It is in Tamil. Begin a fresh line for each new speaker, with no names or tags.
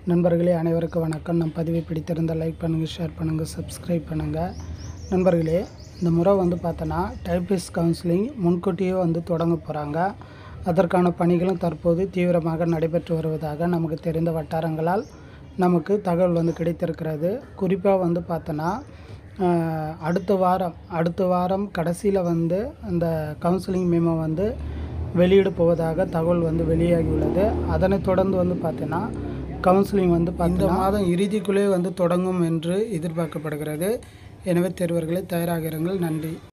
நண்பர்களே அனைவருக்கும் வணக்கம் நம் பதிவை பிடித்திருந்தால் லைக் பண்ணுங்கள் ஷேர் பண்ணுங்கள் சப்ஸ்கிரைப் பண்ணுங்கள் நண்பர்களே இந்த முறை வந்து பார்த்தோன்னா டைபிஸ்ட் கவுன்சிலிங் முன்கூட்டியே வந்து தொடங்க போகிறாங்க அதற்கான பணிகளும் தற்போது தீவிரமாக நடைபெற்று வருவதாக நமக்கு தெரிந்த வட்டாரங்களால் நமக்கு தகவல் வந்து கிடைத்திருக்கிறது குறிப்பாக வந்து பார்த்தோன்னா ஆஹ், அடுத்த வாரம் அடுத்த வாரம் கடைசியில் வந்து அந்த கவுன்சிலிங் மெமோ வந்து வெளியிட போவதாக தகவல் வந்து வெளியாகியுள்ளது அதனைத் தொடர்ந்து வந்து பார்த்தீங்கன்னா கவுன்சிலிங் வந்து இந்த மாதம் இறுதிக்குள்ளே வந்து தொடங்கும் என்று எதிர்பார்க்கப்படுகிறது எனவே தேர்வர்களை தயாராக இருங்கள் நன்றி